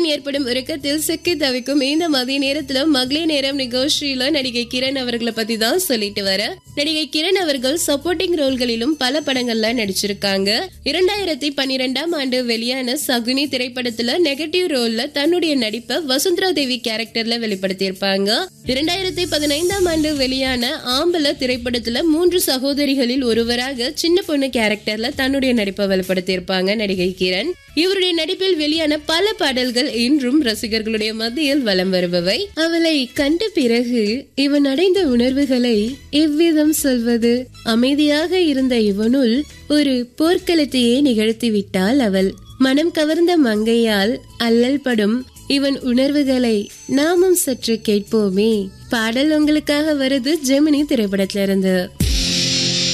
ஏற்படும் உறக்கத்தில் சிக்கி தவிக்கும் இந்த மதிய நேரத்துல மகளிர் நேரம் நிகழ்ச்சியில நடிகை கிரண் அவர்களை பத்தி தான் சொல்லிட்டு வர நடிகை கிரண் அவர்கள் சப்போர்ட்டிங் ரோல்களிலும் பல படங்கள்ல நடிச்சிருக்காங்க இரண்டாயிரத்தி பன்னிரெண்டாம் ஆண்டு வெளியான சகுனி திரைப்படத்துல நெகட்டிவ் ரோல்ல தன்னுடைய நடிப்பை வசுந்தரா தேவி கேரக்டர்ல வெளிப்படுத்தியிருப்பாங்க இரண்டாயிரத்தி பதினைந்தாம் ஆண்டு வெளியான ஆம்பல திரைப்படத்துல மூன்று சகோதரிகளில் ஒருவராக சின்ன பொண்ணு கேரக்டர்ல தன்னுடைய நடிப்பை வெளிப்படுத்தியிருப்பாங்க நடிகை கிரண் இவருடைய நடிப்பில் வெளியான பல பாடல்கள் இன்றும் ரசிகர்களுடைய மத்தியில் வலம் வருபவை அவளை கண்ட பிறகு இவன் அடைந்த உணர்வுகளை எவ்விதம் சொல்வது அமைதியாக இருந்த இவனுள் ஒரு போர்க்களத்தையே நிகழ்த்தி விட்டாள் அவள் மனம் கவர்ந்த மங்கையால் அல்லல் படும் இவன் உணர்வுகளை நாமும் சற்று கேட்போமே பாடல் உங்களுக்காக வருது ஜெமினி திரைப்படத்துல இருந்து